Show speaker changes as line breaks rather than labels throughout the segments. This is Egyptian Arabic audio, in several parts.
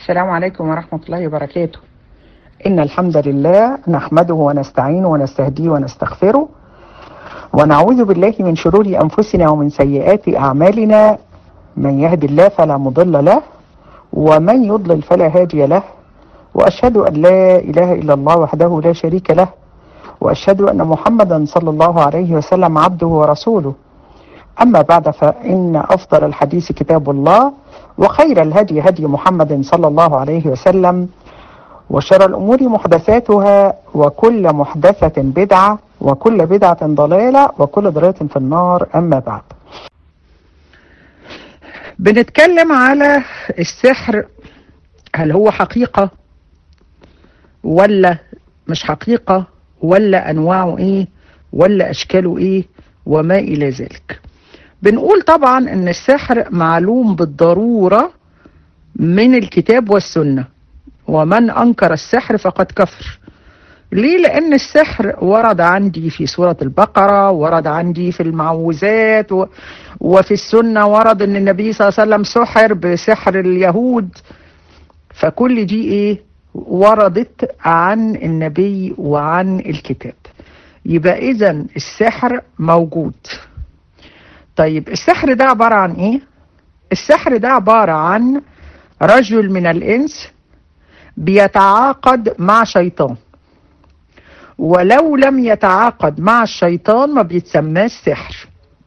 السلام عليكم ورحمة الله وبركاته إن الحمد لله نحمده ونستعينه ونستهديه ونستغفره ونعوذ بالله من شرور أنفسنا ومن سيئات أعمالنا من يهد الله فلا مضل له ومن يضلل فلا هادي له وأشهد أن لا إله إلا الله وحده لا شريك له وأشهد أن محمدا صلى الله عليه وسلم عبده ورسوله أما بعد فإن أفضل الحديث كتاب الله وخير الهدي هدي محمد صلى الله عليه وسلم وشر الأمور محدثاتها وكل محدثة بدعة وكل بدعة ضلالة وكل ضلالة في النار أما بعد بنتكلم على السحر هل هو حقيقة ولا مش حقيقة ولا أنواعه إيه ولا أشكاله إيه وما إلى ذلك بنقول طبعا ان السحر معلوم بالضرورة من الكتاب والسنة ومن انكر السحر فقد كفر ليه لان السحر ورد عندي في سورة البقرة ورد عندي في المعوذات و... وفي السنة ورد ان النبي صلى الله عليه وسلم سحر بسحر اليهود فكل دي ايه وردت عن النبي وعن الكتاب يبقى اذا السحر موجود طيب السحر ده عبارة عن ايه السحر ده عبارة عن رجل من الانس بيتعاقد مع شيطان ولو لم يتعاقد مع الشيطان ما بيتسماش سحر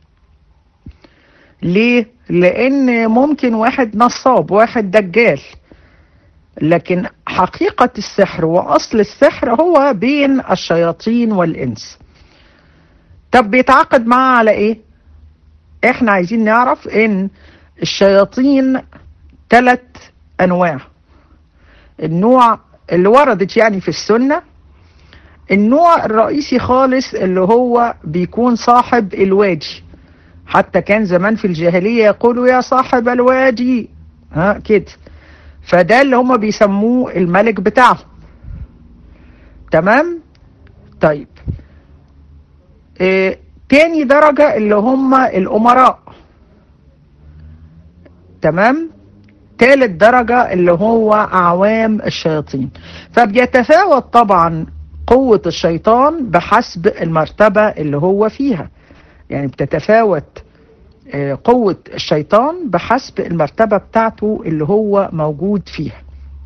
ليه لان ممكن واحد نصاب واحد دجال لكن حقيقة السحر واصل السحر هو بين الشياطين والانس طب بيتعاقد معاه على ايه احنا عايزين نعرف ان الشياطين ثلاث انواع النوع اللي وردت يعني في السنة النوع الرئيسي خالص اللي هو بيكون صاحب الوادي حتى كان زمان في الجاهلية يقولوا يا صاحب الوادي ها كده فده اللي هم بيسموه الملك بتاعهم تمام طيب إيه تاني درجة اللي هم الأمراء تمام تالت درجة اللي هو أعوام الشياطين فبيتفاوت طبعا قوة الشيطان بحسب المرتبة اللي هو فيها يعني بتتفاوت قوة الشيطان بحسب المرتبة بتاعته اللي هو موجود فيها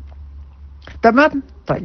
تمام طيب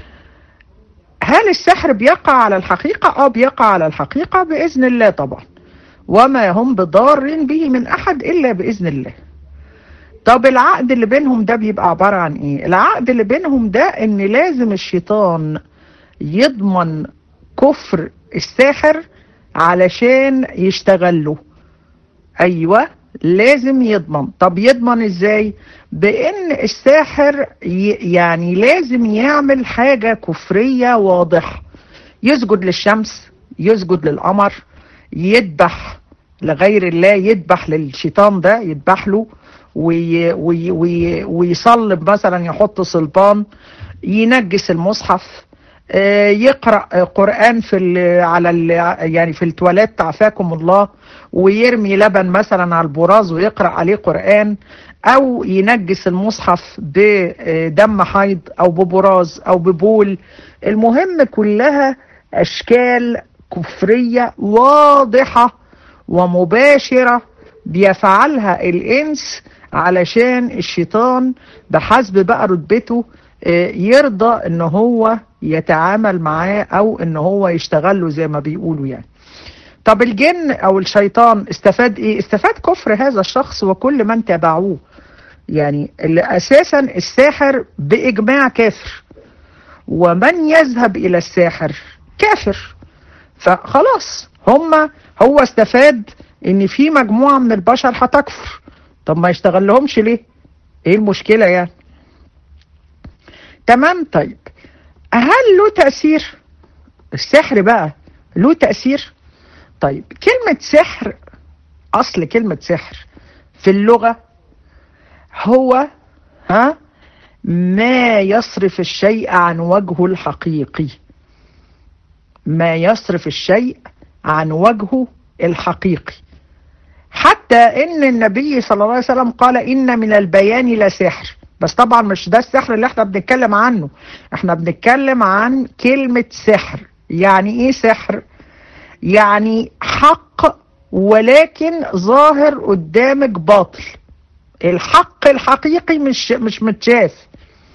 هل السحر بيقع على الحقيقة؟ اه بيقع على الحقيقة بإذن الله طبعا وما هم بضار به من أحد إلا بإذن الله طب العقد اللي بينهم ده بيبقى عبارة عن إيه؟ العقد اللي بينهم ده إن لازم الشيطان يضمن كفر الساحر علشان يشتغله أيوة لازم يضمن طب يضمن ازاي بان الساحر يعني لازم يعمل حاجة كفرية واضحة يسجد للشمس يسجد للقمر يذبح لغير الله يذبح للشيطان ده يذبح له وي وي وي ويصلب مثلا يحط صلبان ينجس المصحف يقرأ قرآن في على ال يعني في التواليت عافاكم الله ويرمي لبن مثلا على البراز ويقرأ عليه قرآن أو ينجس المصحف بدم حيض أو ببراز أو ببول المهم كلها أشكال كفرية واضحة ومباشرة بيفعلها الإنس علشان الشيطان بحسب بقى رتبته يرضى ان هو يتعامل معاه او ان هو يشتغل له زي ما بيقولوا يعني طب الجن او الشيطان استفاد ايه استفاد كفر هذا الشخص وكل من تبعوه يعني اللي اساسا الساحر باجماع كافر ومن يذهب الى الساحر كافر فخلاص هما هو استفاد ان في مجموعة من البشر هتكفر طب ما يشتغل لهمش ليه ايه المشكلة يعني تمام طيب هل له تأثير السحر بقى له تأثير طيب كلمة سحر أصل كلمة سحر في اللغة هو ها ما يصرف الشيء عن وجهه الحقيقي ما يصرف الشيء عن وجهه الحقيقي حتى ان النبي صلى الله عليه وسلم قال ان من البيان لسحر بس طبعا مش ده السحر اللي احنا بنتكلم عنه احنا بنتكلم عن كلمة سحر يعني ايه سحر يعني حق ولكن ظاهر قدامك باطل الحق الحقيقي مش مش متشاف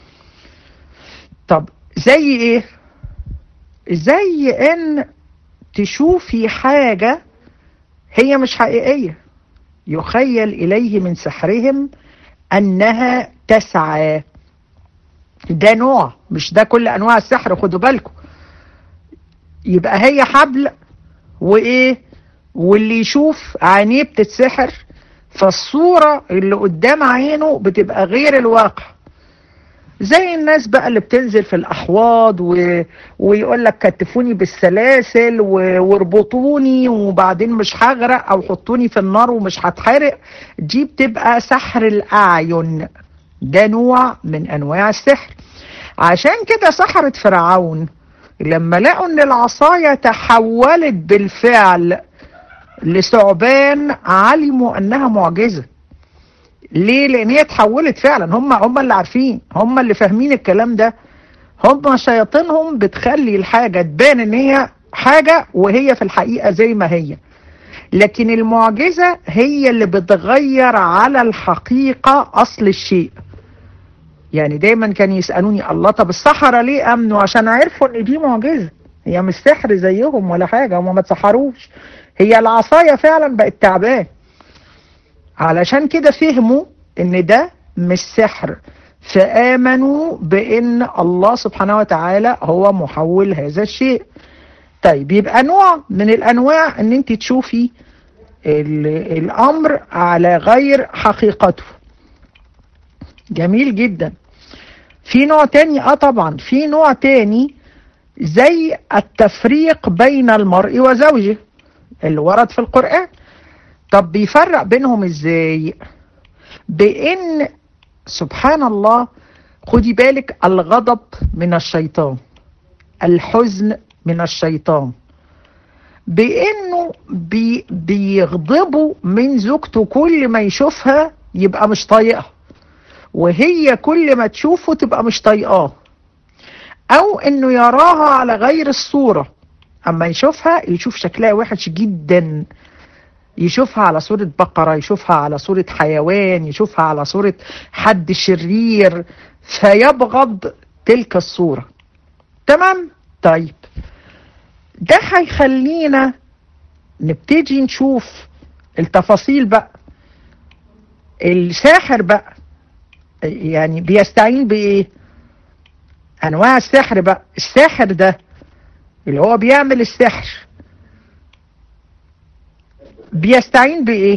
طب زي ايه زي ان تشوفي حاجة هي مش حقيقية يخيل إليه من سحرهم أنها تسعى ده نوع مش ده كل أنواع السحر خدوا بالكم يبقى هي حبل وإيه واللي يشوف عينيه بتتسحر فالصورة اللي قدام عينه بتبقى غير الواقع زي الناس بقى اللي بتنزل في الأحواض و... ويقول لك كتفوني بالسلاسل و... واربطوني وبعدين مش هغرق أو حطوني في النار ومش هتحرق دي بتبقى سحر الأعين ده نوع من أنواع السحر عشان كده سحرة فرعون لما لقوا ان العصاية تحولت بالفعل لثعبان علموا انها معجزة ليه لان هي اتحولت فعلا هم هم اللي عارفين هم اللي فاهمين الكلام ده هم شياطينهم بتخلي الحاجة تبان ان هي حاجة وهي في الحقيقة زي ما هي لكن المعجزة هي اللي بتغير على الحقيقة اصل الشيء يعني دايما كان يسألوني الله طب السحرة ليه امنوا عشان عرفوا ان دي معجزة هي مش سحر زيهم ولا حاجة هم ما اتسحروش هي العصاية فعلا بقت تعبان علشان كده فهموا ان ده مش سحر فآمنوا بان الله سبحانه وتعالى هو محول هذا الشيء طيب يبقى نوع من الانواع ان انت تشوفي الامر على غير حقيقته جميل جدا في نوع تاني اه طبعا في نوع تاني زي التفريق بين المرء وزوجه اللي ورد في القرآن طب بيفرق بينهم ازاي بان سبحان الله خدي بالك الغضب من الشيطان الحزن من الشيطان بانه بي بيغضبوا من زوجته كل ما يشوفها يبقى مش طايقها وهي كل ما تشوفه تبقى مش طايقاه او انه يراها على غير الصورة اما يشوفها يشوف شكلها وحش جدا يشوفها على صورة بقرة يشوفها على صورة حيوان يشوفها على صورة حد شرير فيبغض تلك الصورة تمام طيب ده هيخلينا نبتدي نشوف التفاصيل بقى الساحر بقى يعني بيستعين بايه انواع السحر بقى الساحر ده اللي هو بيعمل السحر بيستعين بايه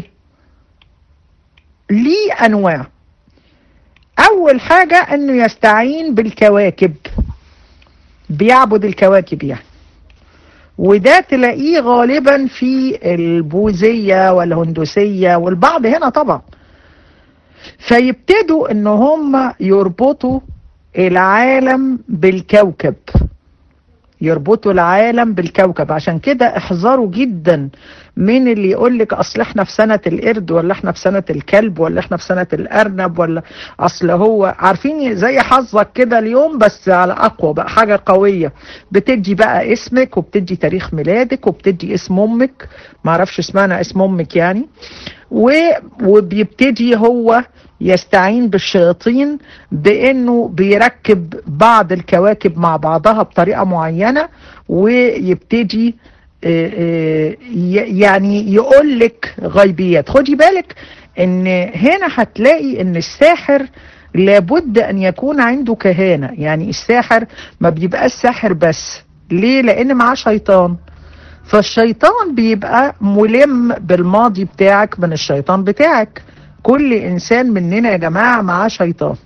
ليه انواع اول حاجة انه يستعين بالكواكب بيعبد الكواكب يعني وده تلاقيه غالبا في البوذية والهندوسية والبعض هنا طبعا فيبتدوا ان هم يربطوا العالم بالكوكب يربطوا العالم بالكوكب عشان كده احذروا جدا من اللي يقول لك اصل احنا في سنة القرد ولا احنا في سنة الكلب ولا احنا في سنة الارنب ولا اصل هو عارفين زي حظك كده اليوم بس على اقوى بقى حاجة قوية بتدي بقى اسمك وبتدي تاريخ ميلادك وبتدي اسم امك معرفش اسمها اسم امك يعني وبيبتدي هو يستعين بالشياطين بانه بيركب بعض الكواكب مع بعضها بطريقة معينة ويبتدي يعني يقول لك غيبيات خدي بالك ان هنا هتلاقي ان الساحر لابد ان يكون عنده كهانة يعني الساحر ما بيبقى الساحر بس ليه لان معاه شيطان فالشيطان بيبقى ملم بالماضي بتاعك من الشيطان بتاعك كل انسان مننا يا جماعة معاه شيطان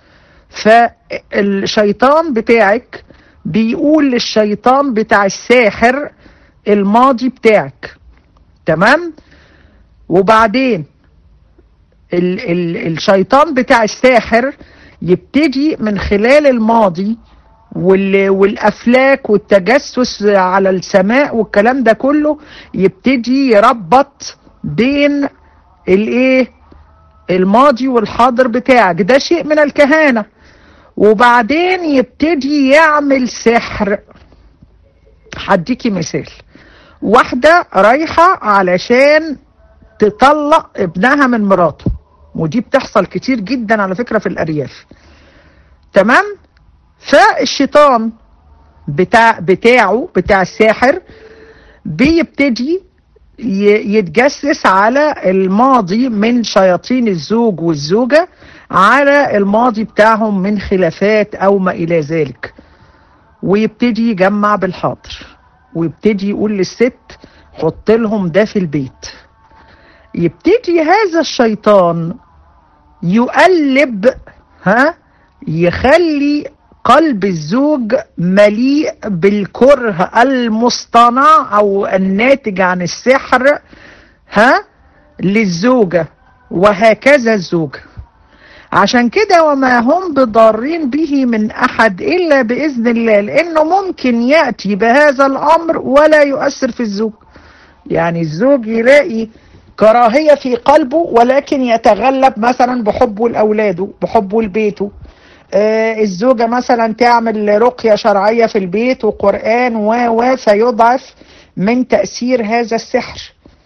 فالشيطان بتاعك بيقول للشيطان بتاع الساحر الماضي بتاعك تمام وبعدين ال ال الشيطان بتاع الساحر يبتدي من خلال الماضي وال والافلاك والتجسس على السماء والكلام ده كله يبتدي يربط بين الايه الماضي والحاضر بتاعك ده شيء من الكهانة وبعدين يبتدي يعمل سحر هديكي مثال واحدة رايحة علشان تطلق ابنها من مراته ودي بتحصل كتير جدا على فكرة في الأرياف تمام فالشيطان بتاع بتاعه بتاع الساحر بيبتدي يتجسس على الماضي من شياطين الزوج والزوجة على الماضي بتاعهم من خلافات أو ما إلى ذلك ويبتدي يجمع بالحاضر ويبتدي يقول للست حط لهم ده في البيت يبتدي هذا الشيطان يقلب ها يخلي قلب الزوج مليء بالكره المصطنع او الناتج عن السحر ها للزوجة وهكذا الزوجة عشان كده وما هم بضارين به من احد الا باذن الله لانه ممكن ياتي بهذا الامر ولا يؤثر في الزوج يعني الزوج يلاقي كراهية في قلبه ولكن يتغلب مثلا بحبه لأولاده بحبه لبيته آه الزوجة مثلا تعمل رقية شرعية في البيت وقرآن و و فيضعف من تأثير هذا السحر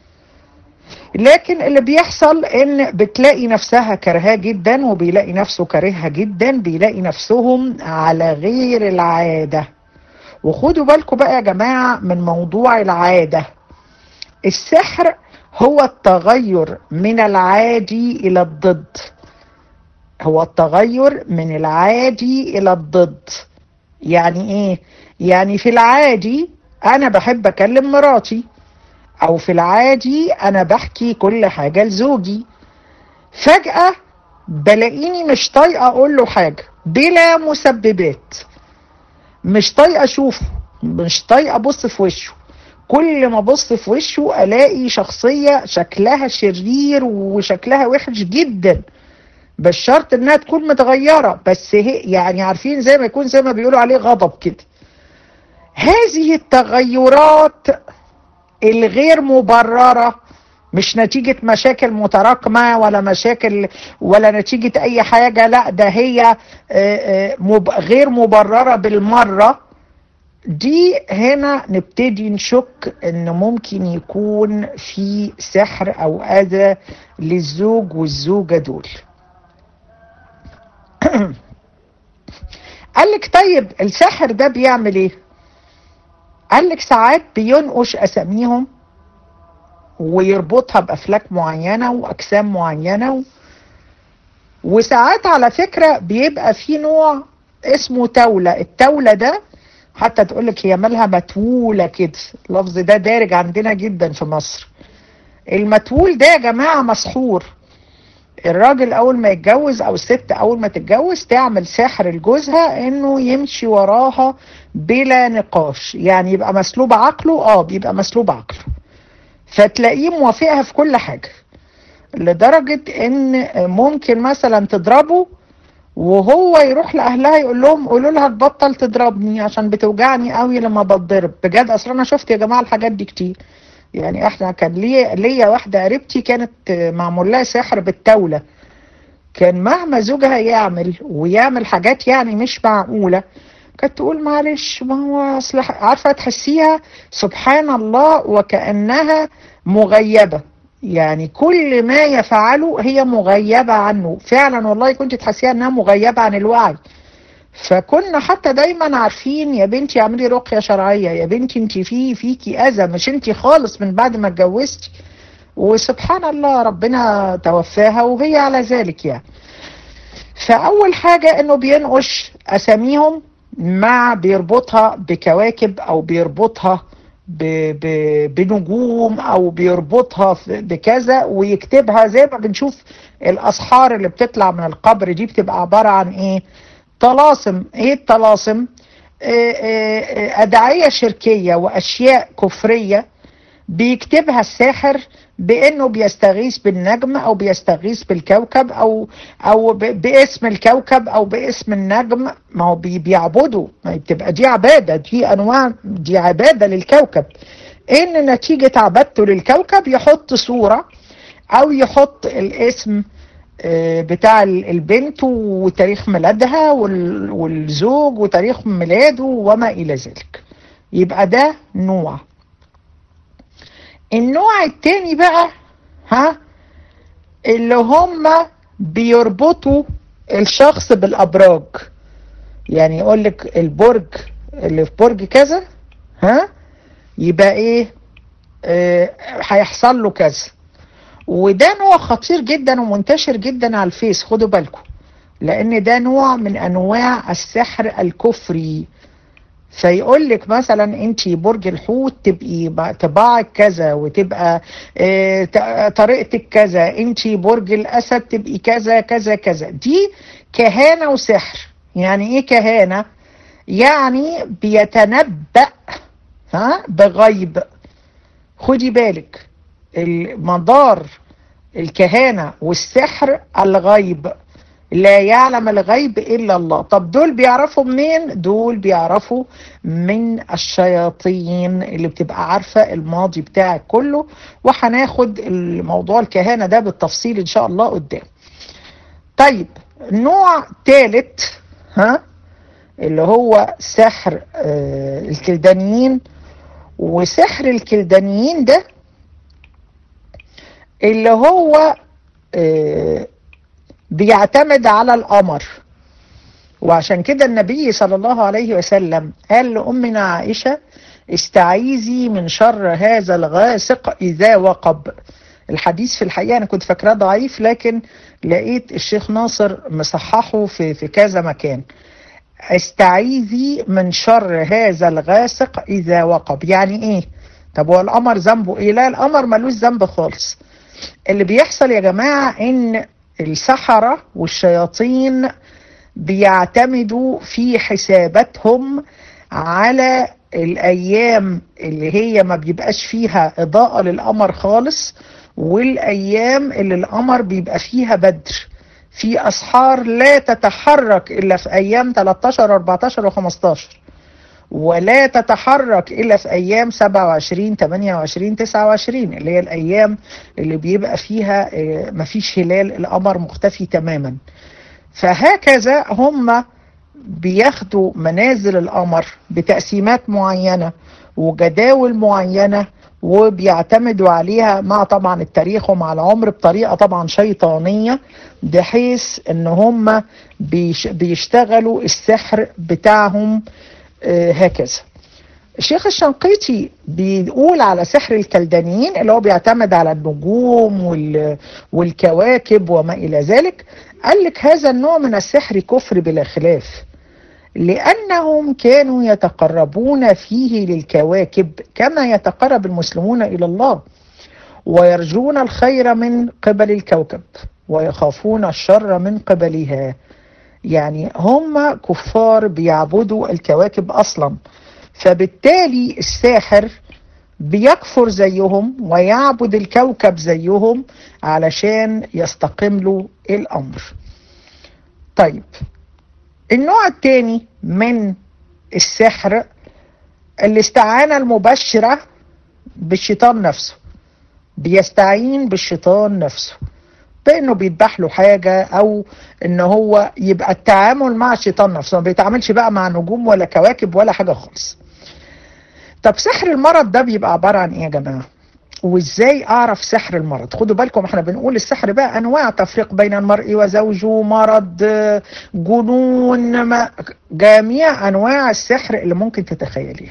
لكن اللي بيحصل ان بتلاقي نفسها كرهاه جدا وبيلاقي نفسه كارهها جدا بيلاقي نفسهم على غير العادة وخدوا بالكم بقى يا جماعة من موضوع العادة السحر هو التغير من العادي الى الضد هو التغير من العادي الى الضد يعني ايه يعني في العادي انا بحب اكلم مراتي او في العادي انا بحكي كل حاجة لزوجي فجأة بلاقيني مش طايقة اقول له حاجة بلا مسببات مش طايقة اشوفه مش طايقة ابص في وشه كل ما ابص في وشه الاقي شخصية شكلها شرير وشكلها وحش جدا بس شرط انها تكون متغيرة بس هي يعني عارفين زي ما يكون زي ما بيقولوا عليه غضب كده هذه التغيرات الغير مبررة مش نتيجة مشاكل متراكمة ولا مشاكل ولا نتيجة اي حاجة لا ده هي غير مبررة بالمرة دي هنا نبتدي نشك ان ممكن يكون في سحر او اذى للزوج والزوجة دول قال لك طيب السحر ده بيعمل ايه قال لك ساعات بينقش اساميهم ويربطها بافلاك معينه واجسام معينه و... وساعات على فكره بيبقى في نوع اسمه تولة التولة ده حتى تقول لك هي مالها متولة كده اللفظ ده دارج عندنا جدا في مصر المتول ده يا جماعة مسحور الراجل اول ما يتجوز او الست اول ما تتجوز تعمل سحر لجوزها انه يمشي وراها بلا نقاش يعني يبقى مسلوب عقله اه بيبقى مسلوب عقله فتلاقيه موافقها في كل حاجة لدرجة ان ممكن مثلا تضربه وهو يروح لاهلها يقول لهم قولوا لها تبطل تضربني عشان بتوجعني قوي لما بتضرب بجد اصلا انا شفت يا جماعه الحاجات دي كتير يعني احنا كان ليا ليا واحده قريبتي كانت معمول لها سحر بالتوله كان مهما زوجها يعمل ويعمل حاجات يعني مش معقوله كانت تقول معلش ما هو اصل عارفه تحسيها سبحان الله وكانها مغيبه يعني كل ما يفعله هي مغيبه عنه فعلا والله كنت تحسيها انها مغيبه عن الوعي فكنا حتى دايما عارفين يا بنتي اعملي رقيه شرعيه يا بنتي انت في فيكي اذى مش انت خالص من بعد ما اتجوزتي وسبحان الله ربنا توفاها وهي على ذلك يعني فاول حاجه انه بينقش اساميهم مع بيربطها بكواكب او بيربطها ب ب بنجوم او بيربطها بكذا ويكتبها زي ما بنشوف الاسحار اللي بتطلع من القبر دي بتبقى عباره عن ايه طلاسم ايه الطلاسم ادعية شركية واشياء كفرية بيكتبها الساحر بانه بيستغيث بالنجم او بيستغيث بالكوكب او او باسم الكوكب او باسم النجم ما هو بيعبدوا ما بتبقى دي عبادة دي انواع دي عبادة للكوكب ان نتيجة عبادته للكوكب يحط صورة او يحط الاسم بتاع البنت وتاريخ ميلادها والزوج وتاريخ ميلاده وما إلى ذلك يبقى ده نوع النوع التاني بقى ها اللي هم بيربطوا الشخص بالأبراج يعني يقول لك البرج اللي في برج كذا ها يبقى ايه هيحصل اه له كذا وده نوع خطير جدا ومنتشر جدا على الفيس خدوا بالكم لان ده نوع من انواع السحر الكفري فيقول لك مثلا انت برج الحوت تبقي طباعك كذا وتبقى اه طريقتك كذا انت برج الاسد تبقي كذا كذا كذا دي كهانه وسحر يعني ايه كهانه يعني بيتنبأ ها بغيب خدي بالك المدار الكهانة والسحر الغيب لا يعلم الغيب إلا الله طب دول بيعرفوا منين دول بيعرفوا من الشياطين اللي بتبقى عارفة الماضي بتاعك كله وهناخد الموضوع الكهانة ده بالتفصيل إن شاء الله قدام طيب نوع ثالث ها اللي هو سحر آه الكلدانيين وسحر الكلدانيين ده اللي هو آه بيعتمد على القمر وعشان كده النبي صلى الله عليه وسلم قال لأمنا عائشة استعيذي من شر هذا الغاسق إذا وقب الحديث في الحقيقة أنا كنت فاكراه ضعيف لكن لقيت الشيخ ناصر مصححه في, في كذا مكان استعيذي من شر هذا الغاسق إذا وقب يعني إيه طب هو القمر ذنبه إيه لا القمر ملوش ذنب خالص اللي بيحصل يا جماعة إن السحرة والشياطين بيعتمدوا في حساباتهم على الأيام اللي هي ما بيبقاش فيها إضاءة للقمر خالص والأيام اللي القمر بيبقى فيها بدر في أسحار لا تتحرك إلا في أيام 13 14 و15 ولا تتحرك إلا في أيام 27 28 29 اللي هي الأيام اللي بيبقى فيها مفيش هلال القمر مختفي تماما فهكذا هم بياخدوا منازل القمر بتقسيمات معينة وجداول معينة وبيعتمدوا عليها مع طبعا التاريخ ومع العمر بطريقة طبعا شيطانية بحيث ان هم بيشتغلوا السحر بتاعهم هكذا الشيخ الشنقيطي بيقول على سحر الكلدانيين اللي هو بيعتمد على النجوم والكواكب وما إلى ذلك قال لك هذا النوع من السحر كفر بلا خلاف لأنهم كانوا يتقربون فيه للكواكب كما يتقرب المسلمون إلى الله ويرجون الخير من قبل الكوكب ويخافون الشر من قبلها يعني هم كفار بيعبدوا الكواكب أصلا فبالتالي الساحر بيكفر زيهم ويعبد الكوكب زيهم علشان يستقيم له الأمر طيب النوع الثاني من السحر الاستعانة المباشرة بالشيطان نفسه بيستعين بالشيطان نفسه بانه بيذبح له حاجه او ان هو يبقى التعامل مع الشيطان نفسه ما بيتعاملش بقى مع نجوم ولا كواكب ولا حاجه خالص طب سحر المرض ده بيبقى عباره عن ايه يا جماعه وازاي اعرف سحر المرض خدوا بالكم احنا بنقول السحر بقى انواع تفريق بين المرء وزوجه مرض جنون ما جميع انواع السحر اللي ممكن تتخيليها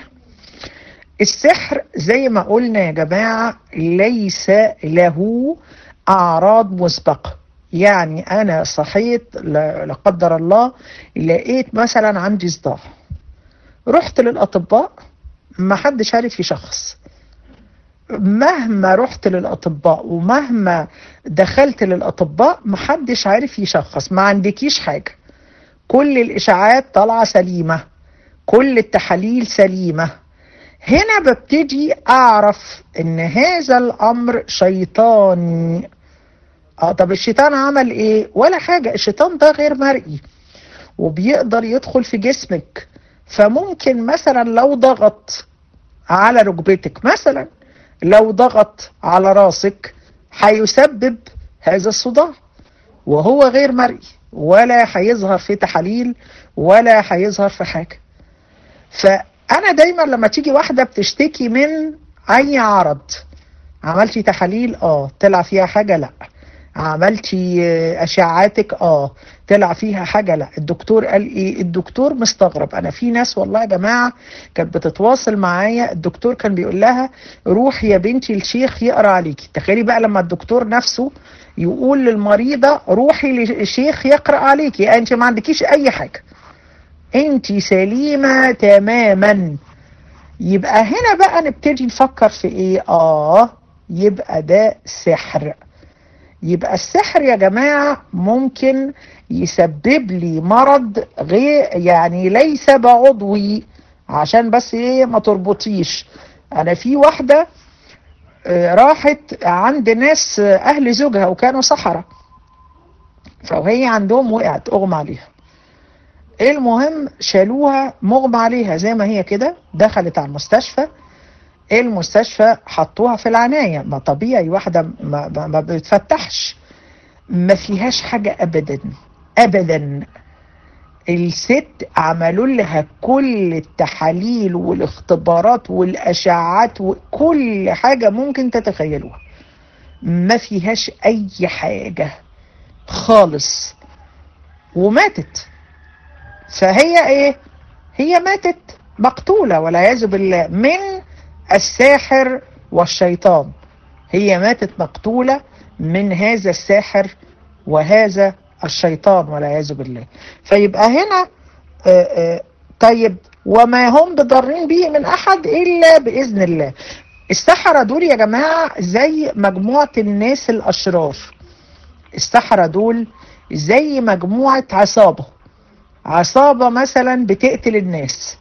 السحر زي ما قلنا يا جماعه ليس له اعراض مسبقه يعني انا صحيت لا قدر الله لقيت مثلا عندي صداع رحت للاطباء ما حدش عارف يشخص مهما رحت للاطباء ومهما دخلت للاطباء محدش عارف يشخص ما عندكيش حاجه كل الاشاعات طالعه سليمه كل التحاليل سليمه هنا ببتدي اعرف ان هذا الامر شيطاني اه طب الشيطان عمل ايه ولا حاجه الشيطان ده غير مرئي وبيقدر يدخل في جسمك فممكن مثلا لو ضغط على ركبتك مثلا لو ضغط على راسك هيسبب هذا الصداع وهو غير مرئي ولا هيظهر في تحاليل ولا هيظهر في حاجة فأنا دايما لما تيجي واحدة بتشتكي من أي عرض عملتي تحاليل اه طلع فيها حاجة لا عملتي اشعاعاتك اه طلع فيها حاجه لا الدكتور قال ايه الدكتور مستغرب انا في ناس والله يا جماعه كانت بتتواصل معايا الدكتور كان بيقول لها روحي يا بنتي الشيخ يقرا عليكي تخيلي بقى لما الدكتور نفسه يقول للمريضه روحي للشيخ يقرا عليكي يعني انت ما عندكيش اي حاجه انت سليمه تماما يبقى هنا بقى نبتدي نفكر في ايه اه يبقى ده سحر يبقى السحر يا جماعة ممكن يسبب لي مرض غير يعني ليس بعضوي عشان بس ايه ما تربطيش انا في واحدة راحت عند ناس اهل زوجها وكانوا صحراء فهي عندهم وقعت اغمى عليها المهم شالوها مغمى عليها زي ما هي كده دخلت على المستشفى المستشفى حطوها في العناية ما طبيعي واحدة ما, ما, ما بتفتحش ما فيهاش حاجة أبدا أبدا الست عملوا لها كل التحاليل والاختبارات والأشعات وكل حاجة ممكن تتخيلوها ما فيهاش أي حاجة خالص وماتت فهي ايه هي ماتت مقتولة والعياذ بالله من الساحر والشيطان هي ماتت مقتولة من هذا الساحر وهذا الشيطان والعياذ بالله فيبقى هنا آآ آآ طيب وما هم بضارين به من أحد إلا بإذن الله السحرة دول يا جماعة زي مجموعة الناس الأشرار السحرة دول زي مجموعة عصابة عصابة مثلا بتقتل الناس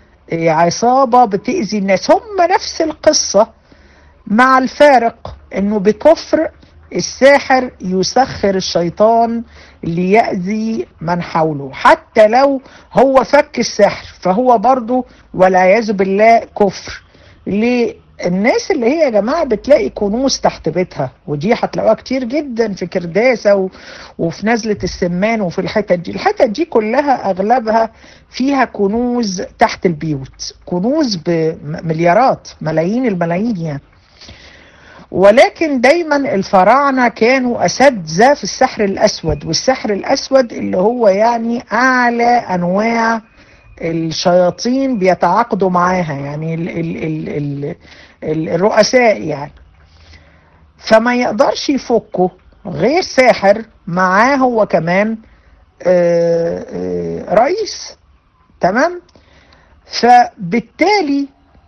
عصابة بتأذي الناس هم نفس القصة مع الفارق انه بكفر الساحر يسخر الشيطان ليأذي من حوله حتى لو هو فك السحر فهو برضه والعياذ بالله كفر ليه الناس اللي هي يا جماعة بتلاقي كنوز تحت بيتها ودي هتلاقوها كتير جدا في كرداسة و... وفي نزلة السمان وفي الحتت دي الحتت دي كلها أغلبها فيها كنوز تحت البيوت كنوز بمليارات ملايين الملايين يعني ولكن دايما الفراعنة كانوا أساتذة في السحر الأسود والسحر الأسود اللي هو يعني أعلى أنواع الشياطين بيتعاقدوا معاها يعني ال ال ال ال ال الرؤساء يعني فما يقدرش يفكه غير ساحر معاه هو كمان آآ آآ رئيس تمام فبالتالي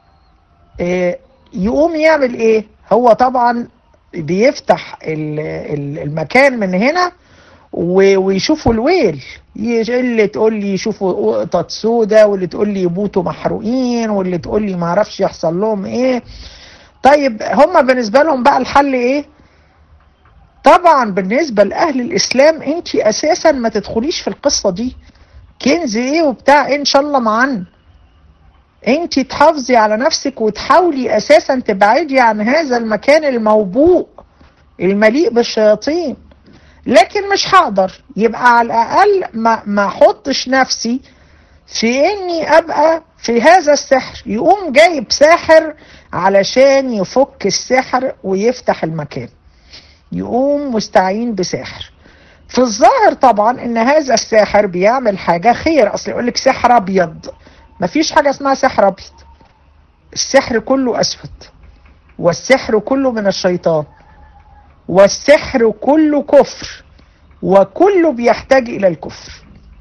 يقوم يعمل ايه هو طبعا بيفتح المكان من هنا ويشوفوا الويل اللي تقول لي يشوفوا قطط سودة واللي تقول لي يموتوا محروقين واللي تقول لي ما اعرفش يحصل لهم ايه طيب هم بالنسبة لهم بقى الحل ايه طبعا بالنسبة لأهل الإسلام انت أساسا ما تدخليش في القصة دي كنز ايه وبتاع إيه ان شاء الله معانا انت تحافظي على نفسك وتحاولي أساسا تبعدي عن هذا المكان الموبوء المليء بالشياطين لكن مش هقدر يبقى على الاقل ما ما احطش نفسي في اني ابقى في هذا السحر يقوم جايب ساحر علشان يفك السحر ويفتح المكان يقوم مستعين بساحر في الظاهر طبعا ان هذا الساحر بيعمل حاجة خير اصل يقول لك سحر ابيض مفيش حاجة اسمها سحر ابيض السحر كله اسود والسحر كله من الشيطان والسحر كله كفر وكله بيحتاج الى الكفر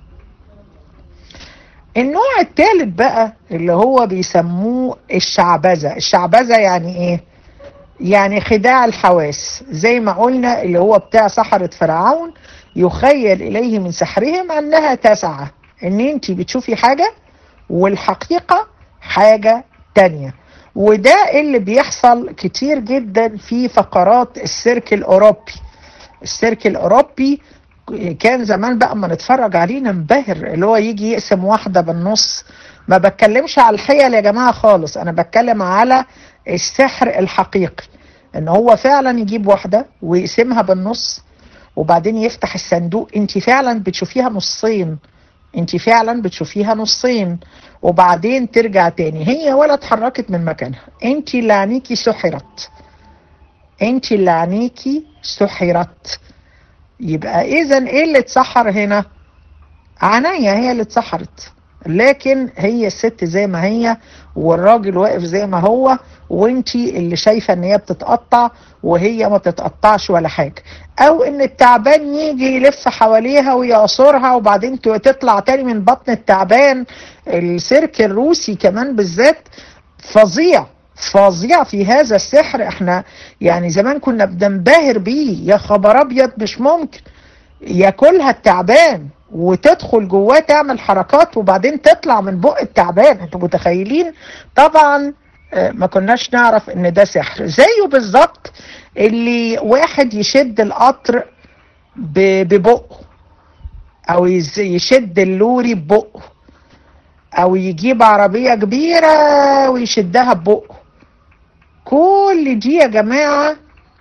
النوع الثالث بقى اللي هو بيسموه الشعبذة الشعبذة يعني ايه يعني خداع الحواس زي ما قلنا اللي هو بتاع سحرة فرعون يخيل اليه من سحرهم انها تسعى ان انت بتشوفي حاجة والحقيقة حاجة تانية وده اللي بيحصل كتير جدا في فقرات السيرك الاوروبي السيرك الاوروبي كان زمان بقى اما نتفرج عليه ننبهر اللي هو يجي يقسم واحدة بالنص ما بتكلمش على الحيل يا جماعة خالص انا بتكلم على السحر الحقيقي ان هو فعلا يجيب واحدة ويقسمها بالنص وبعدين يفتح الصندوق انت فعلا بتشوفيها نصين انت فعلا بتشوفيها نصين وبعدين ترجع تاني هي ولا اتحركت من مكانها انت اللي عينيكي سحرت انت اللي عينيكي سحرت يبقى اذا ايه اللي اتسحر هنا عينيا هي اللي اتسحرت لكن هي الست زي ما هي والراجل واقف زي ما هو وانتي اللي شايفه ان هي بتتقطع وهي ما تتقطعش ولا حاجه او ان التعبان يجي يلف حواليها ويعصرها وبعدين تطلع تاني من بطن التعبان السيرك الروسي كمان بالذات فظيع فظيع في هذا السحر احنا يعني زمان كنا بننبهر بيه يا خبر ابيض مش ممكن ياكلها التعبان وتدخل جواه تعمل حركات وبعدين تطلع من بق التعبان انتوا متخيلين طبعا ما كناش نعرف ان ده سحر زيه بالظبط اللي واحد يشد القطر ببقه او يشد اللوري ببقه او يجيب عربية كبيرة ويشدها ببقه كل دي يا جماعة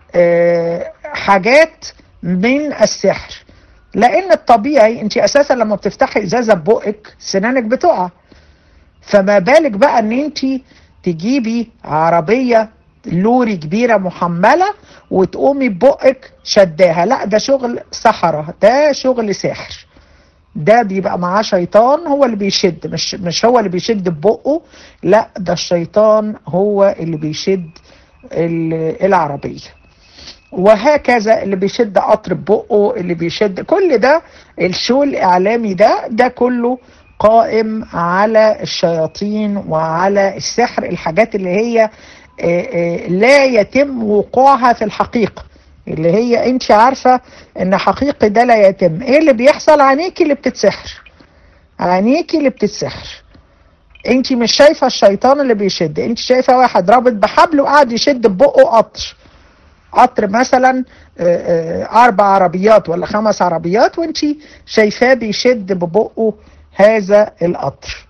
حاجات من السحر لان الطبيعي انت اساسا لما بتفتحي ازازه ببقك سنانك بتقع فما بالك بقى ان انت تجيبي عربيه لوري كبيره محمله وتقومي ببقك شداها لا ده شغل سحره ده شغل سحر ده بيبقى معاه شيطان هو اللي بيشد مش مش هو اللي بيشد ببقه لا ده الشيطان هو اللي بيشد العربيه وهكذا اللي بيشد قطر ببقه اللي بيشد كل ده الشو الاعلامي ده ده كله قائم على الشياطين وعلى السحر الحاجات اللي هي لا يتم وقوعها في الحقيقه اللي هي انت عارفه ان حقيقي ده لا يتم ايه اللي بيحصل عينيكي اللي بتتسحر عينيكي اللي بتتسحر انت مش شايفه الشيطان اللي بيشد انت شايفه واحد رابط بحبل وقاعد يشد ببقه قطر قطر مثلا اربع عربيات ولا خمس عربيات وانت شايفاه بيشد ببقه هذا القطر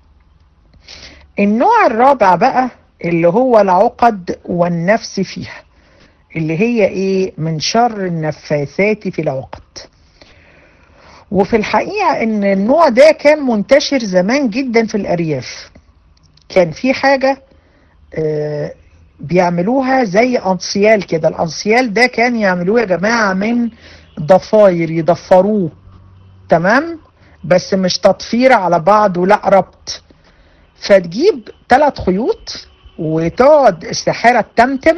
النوع الرابع بقى اللي هو العقد والنفس فيها اللي هي ايه من شر النفاثات في العقد وفي الحقيقة ان النوع ده كان منتشر زمان جدا في الارياف كان في حاجة آه بيعملوها زي انسيال كده الانسيال ده كان يعملوه يا جماعة من ضفاير يضفروه تمام بس مش تطفير على بعض ولا ربط فتجيب ثلاث خيوط وتقعد الساحرة تمتم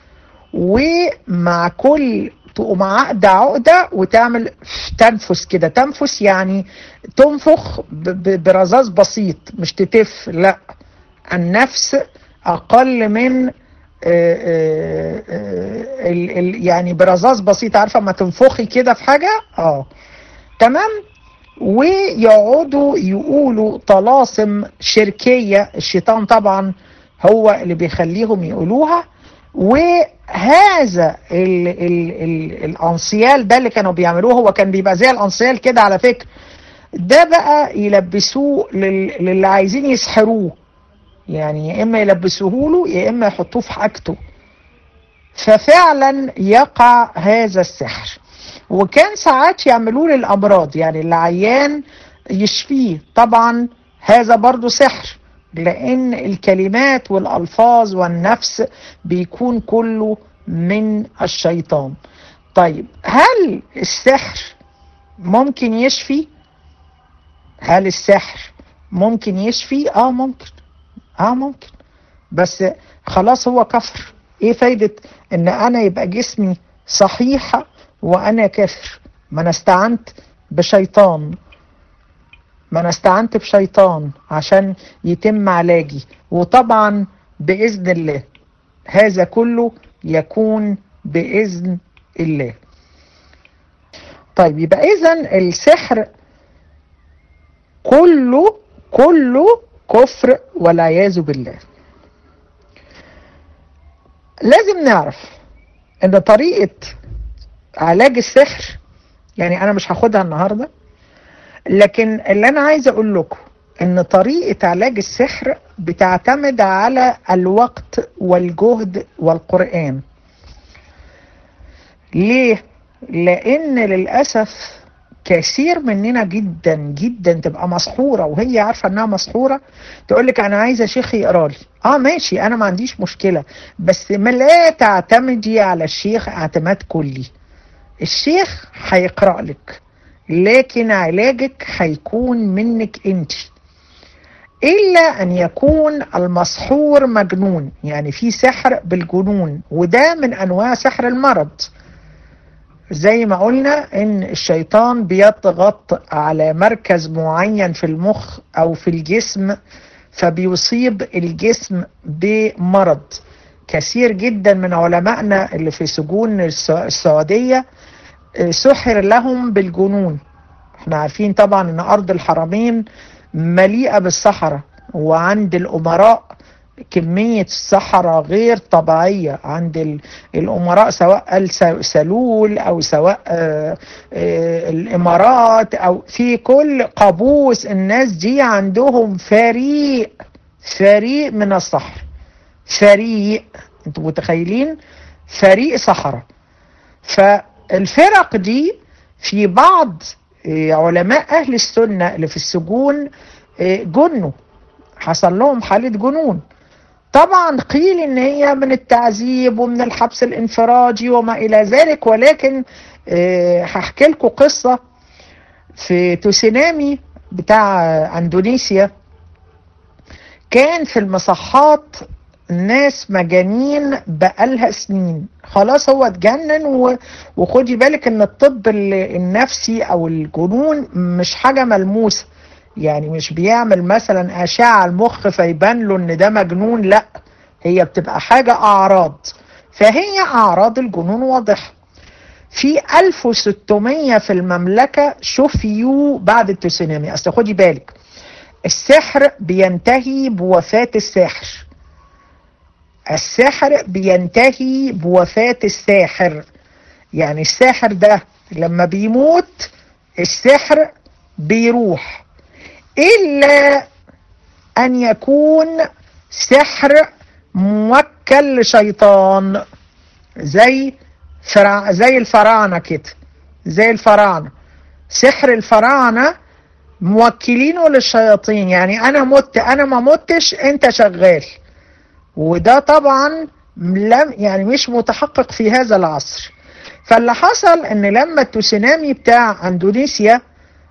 ومع كل تقوم عقدة عقدة وتعمل تنفس كده تنفس يعني تنفخ برذاذ بسيط مش تتف لا النفس أقل من آآ آآ ال ال يعني برذاذ بسيط عارفة ما تنفخي كده في حاجة اه تمام ويقعدوا يقولوا طلاسم شركية الشيطان طبعا هو اللي بيخليهم يقولوها وهذا ال ال ال الانسيال ده اللي كانوا بيعملوه هو كان بيبقى زي الانسيال كده على فكرة ده بقى يلبسوه لل للي عايزين يسحروه يعني يا اما يلبسوه له يا اما يحطوه في حاجته ففعلا يقع هذا السحر وكان ساعات يعملوه للامراض يعني العيان يشفيه طبعا هذا برضو سحر لان الكلمات والالفاظ والنفس بيكون كله من الشيطان طيب هل السحر ممكن يشفي هل السحر ممكن يشفي اه ممكن اه ممكن بس خلاص هو كفر ايه فايدة ان انا يبقى جسمي صحيح وانا كافر ما انا استعنت بشيطان ما انا استعنت بشيطان عشان يتم علاجي وطبعا باذن الله هذا كله يكون باذن الله طيب يبقى اذا السحر كله كله كفر والعياذ بالله لازم نعرف ان طريقة علاج السحر يعني انا مش هاخدها النهاردة لكن اللي انا عايز اقول لكم ان طريقة علاج السحر بتعتمد على الوقت والجهد والقرآن ليه؟ لان للاسف كثير مننا جدا جدا تبقى مسحوره وهي عارفه انها مسحوره تقول لك انا عايزه شيخ يقرا لي اه ماشي انا ما عنديش مشكله بس ما لا تعتمدي على الشيخ اعتماد كلي الشيخ هيقرا لك لكن علاجك هيكون منك انت الا ان يكون المسحور مجنون يعني في سحر بالجنون وده من انواع سحر المرض زي ما قلنا ان الشيطان بيضغط على مركز معين في المخ او في الجسم فبيصيب الجسم بمرض كثير جدا من علمائنا اللي في سجون السعودية سحر لهم بالجنون احنا عارفين طبعا ان ارض الحرمين مليئة بالصحراء وعند الامراء كمية الصحراء غير طبيعية عند الأمراء سواء السلول أو سواء آآ آآ الإمارات أو في كل قابوس الناس دي عندهم فريق فريق من الصحراء فريق انتوا متخيلين فريق صحراء فالفرق دي في بعض علماء أهل السنة اللي في السجون جنوا حصل لهم حالة جنون طبعا قيل ان هي من التعذيب ومن الحبس الانفراجي وما الى ذلك ولكن هحكي لكم قصة في تسونامي بتاع اندونيسيا كان في المصحات ناس مجانين بقالها سنين خلاص هو اتجنن وخدي بالك ان الطب النفسي او الجنون مش حاجة ملموسة يعني مش بيعمل مثلا أشعة المخ فيبان له إن ده مجنون لا هي بتبقى حاجة أعراض فهي أعراض الجنون واضحة في 1600 في المملكة شفيوا بعد التسونامي أصل خدي بالك السحر بينتهي بوفاة الساحر السحر بينتهي بوفاة الساحر يعني الساحر ده لما بيموت السحر بيروح إلا أن يكون سحر موكل لشيطان زي فرع زي الفراعنة كده زي الفراعنة سحر الفراعنة موكلينه للشياطين يعني أنا مت أنا ما متش أنت شغال وده طبعا لم يعني مش متحقق في هذا العصر فاللي حصل ان لما التسونامي بتاع اندونيسيا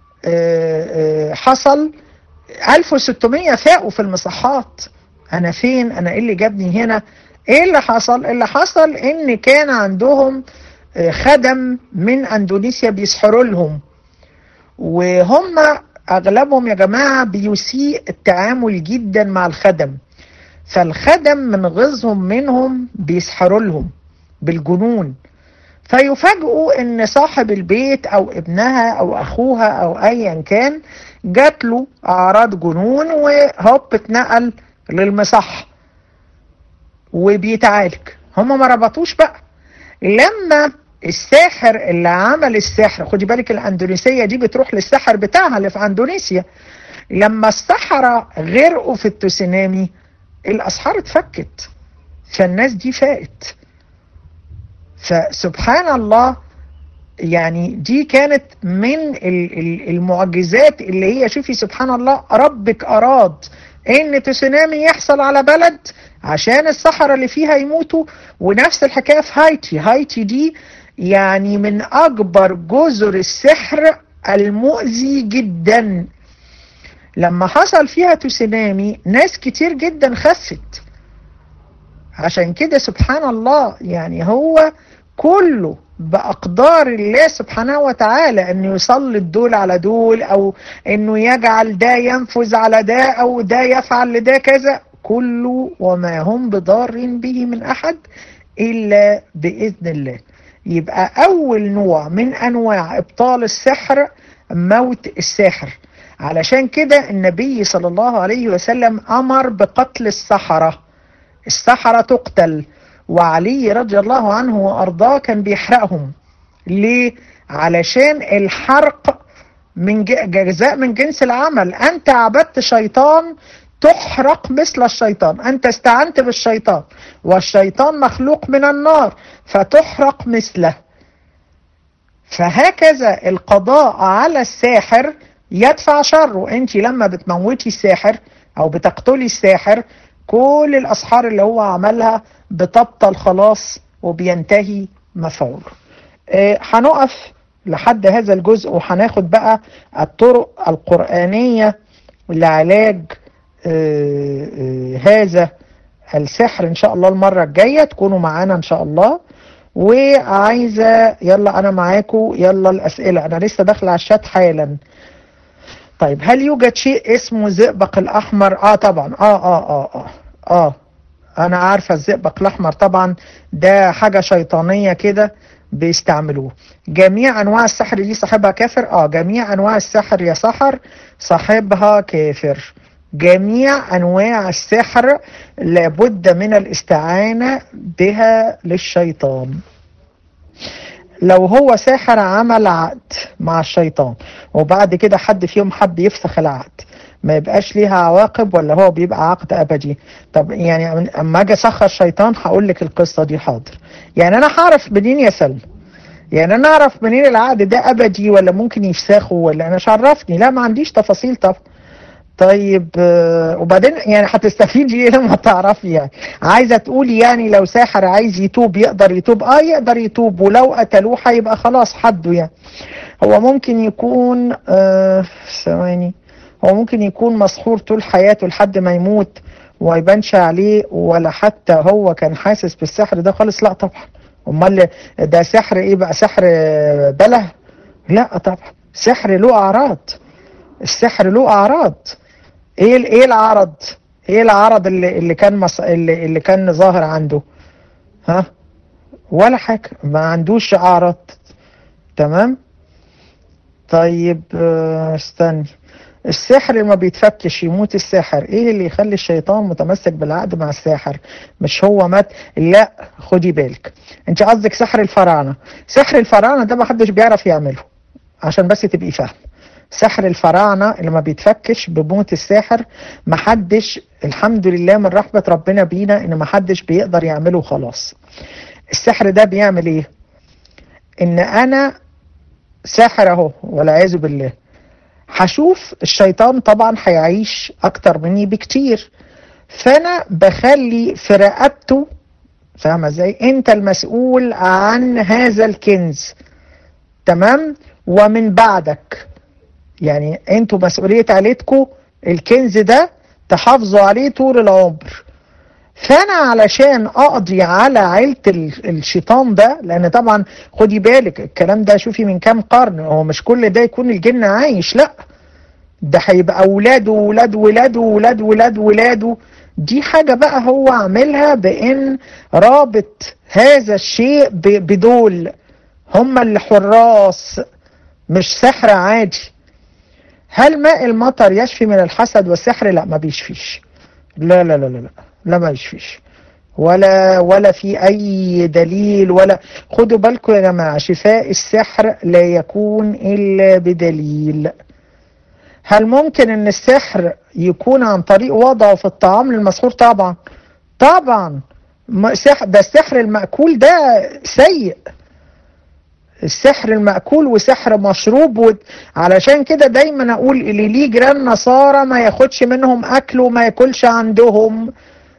حصل 1600 فاقوا في المصحات انا فين انا ايه اللي جابني هنا ايه اللي حصل اللي حصل ان كان عندهم خدم من اندونيسيا بيسحروا لهم وهم اغلبهم يا جماعة بيسيء التعامل جدا مع الخدم فالخدم من غيظهم منهم بيسحروا لهم بالجنون فيفاجئوا ان صاحب البيت او ابنها او اخوها او ايا كان جات له اعراض جنون وهوب اتنقل للمصح وبيتعالج هم ما ربطوش بقى لما الساحر اللي عمل السحر خدي بالك الاندونيسيه دي بتروح للسحر بتاعها اللي في اندونيسيا لما السحرة غرقوا في التسونامي الاسحار اتفكت فالناس دي فاقت فسبحان الله يعني دي كانت من المعجزات اللي هي شوفي سبحان الله ربك أراد ان تسونامي يحصل على بلد عشان الصحراء اللي فيها يموتوا ونفس الحكاية في هايتي هايتي دي يعني من أكبر جزر السحر المؤذي جدا لما حصل فيها تسونامي ناس كتير جدا خفت عشان كده سبحان الله يعني هو كله بأقدار الله سبحانه وتعالى أنه يسلط دول على دول أو أنه يجعل ده ينفذ على ده أو ده يفعل لده كذا كله وما هم بضار به من أحد إلا بإذن الله يبقى أول نوع من أنواع إبطال السحر موت الساحر علشان كده النبي صلى الله عليه وسلم أمر بقتل السحرة السحرة تقتل وعلي رضي الله عنه وأرضاه كان بيحرقهم ليه؟ علشان الحرق من جزاء من جنس العمل أنت عبدت شيطان تحرق مثل الشيطان أنت استعنت بالشيطان والشيطان مخلوق من النار فتحرق مثله فهكذا القضاء على الساحر يدفع شره انت لما بتموتي الساحر او بتقتلي الساحر كل الاسحار اللي هو عملها بتبطل خلاص وبينتهي مفعوله اه هنقف لحد هذا الجزء وهناخد بقى الطرق القرآنية لعلاج اه اه هذا السحر ان شاء الله المرة الجاية تكونوا معانا ان شاء الله وعايزة يلا انا معاكم يلا الاسئلة انا لسه داخل على الشات حالا طيب هل يوجد شيء اسمه زئبق الاحمر اه طبعا اه اه اه اه اه انا عارفة الزئبق الاحمر طبعا ده حاجة شيطانية كده بيستعملوه جميع انواع السحر دي صاحبها كافر اه جميع انواع السحر يا سحر صاحبها كافر جميع انواع السحر لابد من الاستعانة بها للشيطان لو هو ساحر عمل عقد مع الشيطان وبعد كده حد فيهم حب يفسخ العقد ما يبقاش ليها عواقب ولا هو بيبقى عقد ابدي طب يعني اما اجي اسخر الشيطان هقول لك القصه دي حاضر يعني انا هعرف منين يا سلمى يعني انا اعرف منين العقد ده ابدي ولا ممكن يفسخه ولا انا مش عرفني لا ما عنديش تفاصيل طب طيب وبعدين يعني هتستفيدي ايه لما تعرفي يعني عايزه تقولي يعني لو ساحر عايز يتوب يقدر يتوب اه يقدر يتوب ولو قتلوه هيبقى خلاص حده يعني هو ممكن يكون آه ثواني هو ممكن يكون مسحور طول حياته لحد ما يموت وما يبانش عليه ولا حتى هو كان حاسس بالسحر ده خالص لا طبعا امال ده سحر ايه بقى سحر بله لا طبعا سحر له اعراض السحر له اعراض ايه ايه العرض ايه العرض اللي اللي كان مص... اللي اللي كان ظاهر عنده ها ولا حاجه ما عندوش اعراض تمام طيب استني السحر ما بيتفكش يموت الساحر ايه اللي يخلي الشيطان متمسك بالعقد مع الساحر مش هو مات لا خدي بالك انت قصدك سحر الفراعنه سحر الفراعنه ده ما حدش بيعرف يعمله عشان بس تبقي فاهم سحر الفراعنه اللي ما بيتفكش بموت الساحر ما حدش الحمد لله من رحمه ربنا بينا ان ما حدش بيقدر يعمله خلاص السحر ده بيعمل ايه ان انا ساحر اهو والعياذ بالله هشوف الشيطان طبعا هيعيش اكتر مني بكتير فانا بخلي في رقبته فاهمة ازاي انت المسؤول عن هذا الكنز تمام ومن بعدك يعني انتوا مسؤولية عيلتكم الكنز ده تحافظوا عليه طول العمر فانا علشان اقضي على عيلة الشيطان ده لان طبعا خدي بالك الكلام ده شوفي من كام قرن هو مش كل ده يكون الجن عايش لا ده هيبقى اولاده ولاد ولاده ولاد ولاد ولاده دي حاجة بقى هو عاملها بان رابط هذا الشيء بدول هم اللي حراس مش سحر عادي هل ماء المطر يشفي من الحسد والسحر لا ما بيشفيش لا لا لا لا لا, لا ما يشفيش ولا ولا في اي دليل ولا خدوا بالكم يا جماعه شفاء السحر لا يكون الا بدليل هل ممكن ان السحر يكون عن طريق وضعه في الطعام للمسحور طبعا طبعا ده السحر المأكول ده سيء السحر المأكول وسحر مشروب و... علشان كده دايما اقول اللي ليه جيران نصارى ما ياخدش منهم اكل وما ياكلش عندهم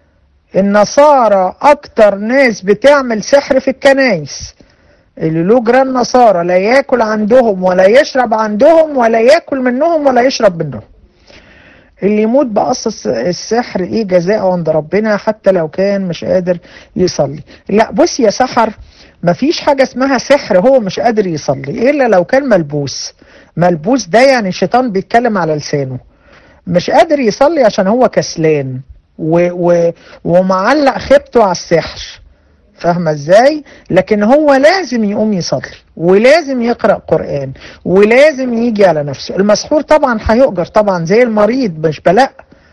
النصارى اكتر ناس بتعمل سحر في الكنايس اللي له جيران نصارى لا ياكل عندهم ولا يشرب عندهم ولا ياكل منهم ولا يشرب منهم اللي يموت بقص السحر ايه جزاءه عند ربنا حتى لو كان مش قادر يصلي لا بص يا سحر مفيش حاجة اسمها سحر هو مش قادر يصلي إلا لو كان ملبوس ملبوس ده يعني الشيطان بيتكلم على لسانه مش قادر يصلي عشان هو كسلان و و ومعلق خيبته على السحر فاهمة ازاي لكن هو لازم يقوم يصلي ولازم يقرأ قرآن ولازم يجي على نفسه المسحور طبعا هيؤجر طبعا زي المريض مش بلاء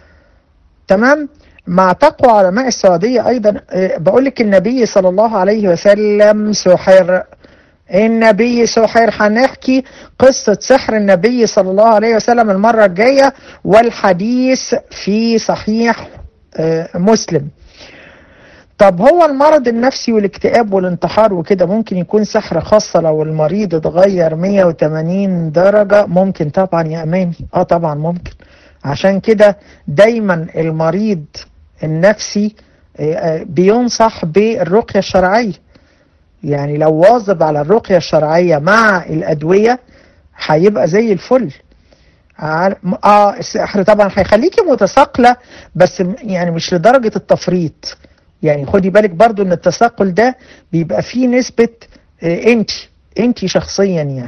تمام مع تقوى علماء السعودية أيضا بقول لك النبي صلى الله عليه وسلم سحر النبي سحر هنحكي قصة سحر النبي صلى الله عليه وسلم المرة الجاية والحديث في صحيح مسلم طب هو المرض النفسي والاكتئاب والانتحار وكده ممكن يكون سحر خاصة لو المريض اتغير 180 درجة ممكن طبعا يا اماني اه طبعا ممكن عشان كده دايما المريض النفسي بينصح بالرقية الشرعية يعني لو واظب على الرقية الشرعية مع الأدوية هيبقى زي الفل اه السحر طبعا هيخليكي متثاقلة بس يعني مش لدرجة التفريط يعني خدي بالك برضو ان التثاقل ده بيبقى فيه نسبة انت انت شخصيا يعني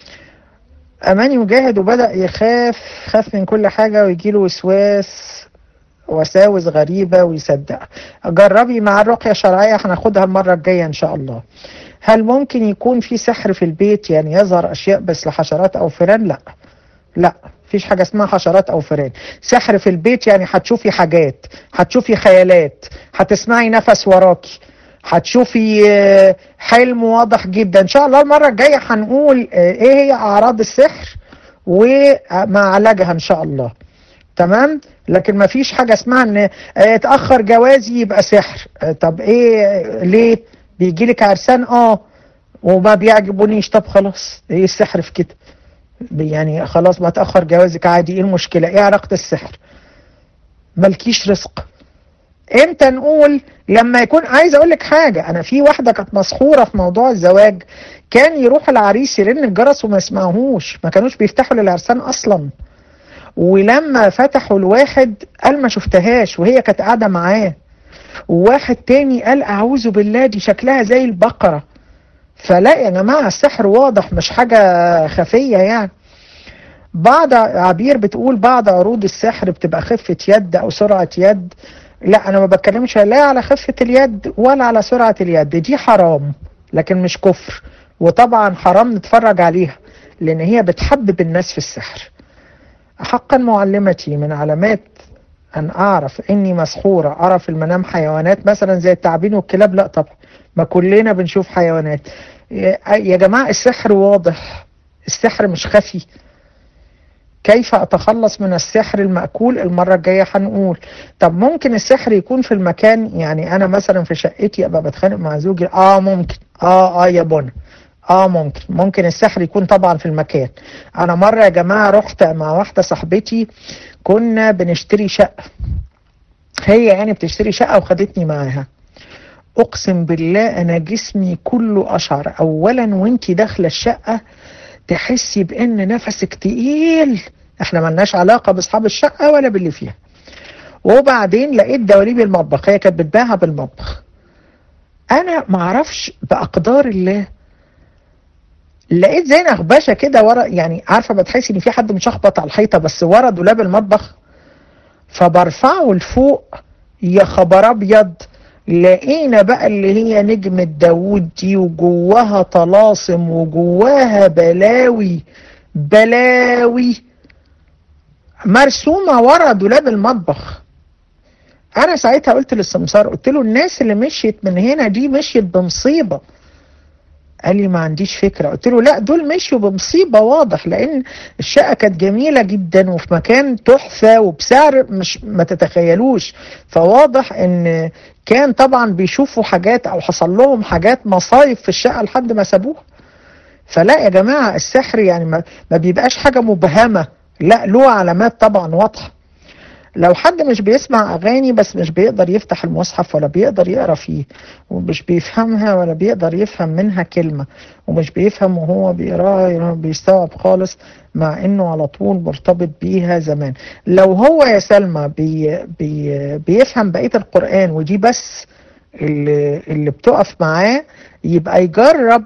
اماني مجاهد وبدأ يخاف خاف من كل حاجة ويجيله وسواس وساوس غريبة ويصدق جربي مع الرقية الشرعية هناخدها المرة الجاية ان شاء الله هل ممكن يكون في سحر في البيت يعني يظهر اشياء بس لحشرات او فئران لا لا مفيش حاجة اسمها حشرات او فئران سحر في البيت يعني هتشوفي حاجات هتشوفي خيالات هتسمعي نفس وراكي هتشوفي حلم واضح جدا ان شاء الله المرة الجاية هنقول ايه هي اعراض السحر ومع علاجها ان شاء الله تمام لكن ما فيش حاجة اسمها ان اتأخر جوازي يبقى سحر طب ايه ليه بيجي لك عرسان اه وما بيعجبونيش طب خلاص ايه السحر في كده يعني خلاص ما تأخر جوازك عادي ايه المشكلة ايه علاقة السحر ملكيش رزق امتى نقول لما يكون عايز اقول لك حاجة انا في واحدة كانت مسحورة في موضوع الزواج كان يروح العريس يرن الجرس وما يسمعهوش ما كانوش بيفتحوا للعرسان اصلا ولما فتحوا الواحد قال ما شفتهاش وهي كانت قاعدة معاه وواحد تاني قال اعوذ بالله دي شكلها زي البقرة فلا يا جماعة السحر واضح مش حاجة خفية يعني بعض عبير بتقول بعض عروض السحر بتبقى خفة يد او سرعة يد لا انا ما بتكلمش لا على خفة اليد ولا على سرعة اليد دي حرام لكن مش كفر وطبعا حرام نتفرج عليها لان هي بتحبب الناس في السحر حقا معلمتي من علامات ان اعرف اني مسحورة ارى في المنام حيوانات مثلا زي التعابين والكلاب لا طبعا ما كلنا بنشوف حيوانات يا جماعة السحر واضح السحر مش خفي كيف اتخلص من السحر المأكول المرة الجاية هنقول طب ممكن السحر يكون في المكان يعني انا مثلا في شقتي ابقى بتخانق مع زوجي اه ممكن اه اه يا بنا اه ممكن ممكن السحر يكون طبعا في المكان انا مرة يا جماعة رحت مع واحدة صاحبتي كنا بنشتري شقة هي يعني بتشتري شقة وخدتني معاها اقسم بالله انا جسمي كله اشعر اولا وانتي داخلة الشقة تحسي بان نفسك تقيل احنا ملناش علاقة باصحاب الشقة ولا باللي فيها وبعدين لقيت دواليب المطبخ هي كانت بتباعها بالمطبخ انا معرفش باقدار الله لقيت زي نغبشه كده ورا يعني عارفه بتحسي ان في حد مشخبط على الحيطه بس ورا دولاب المطبخ فبرفعه لفوق يا خبر ابيض لقينا بقى اللي هي نجمة داوود دي وجواها طلاسم وجواها بلاوي بلاوي مرسومة ورا دولاب المطبخ انا ساعتها قلت للسمسار قلت له الناس اللي مشيت من هنا دي مشيت بمصيبة قال لي ما عنديش فكرة قلت له لا دول مشوا بمصيبة واضح لان الشقة كانت جميلة جدا وفي مكان تحفة وبسعر مش ما تتخيلوش فواضح ان كان طبعا بيشوفوا حاجات او حصل لهم حاجات مصايب في الشقة لحد ما سابوها فلا يا جماعة السحر يعني ما, ما بيبقاش حاجة مبهمة لا له علامات طبعا واضحة لو حد مش بيسمع اغاني بس مش بيقدر يفتح المصحف ولا بيقدر يقرا فيه ومش بيفهمها ولا بيقدر يفهم منها كلمة ومش بيفهم وهو بيقراها بيستوعب خالص مع انه على طول مرتبط بيها زمان لو هو يا سلمى بي بي بيفهم بقية القرآن ودي بس اللي, اللي بتقف معاه يبقى يجرب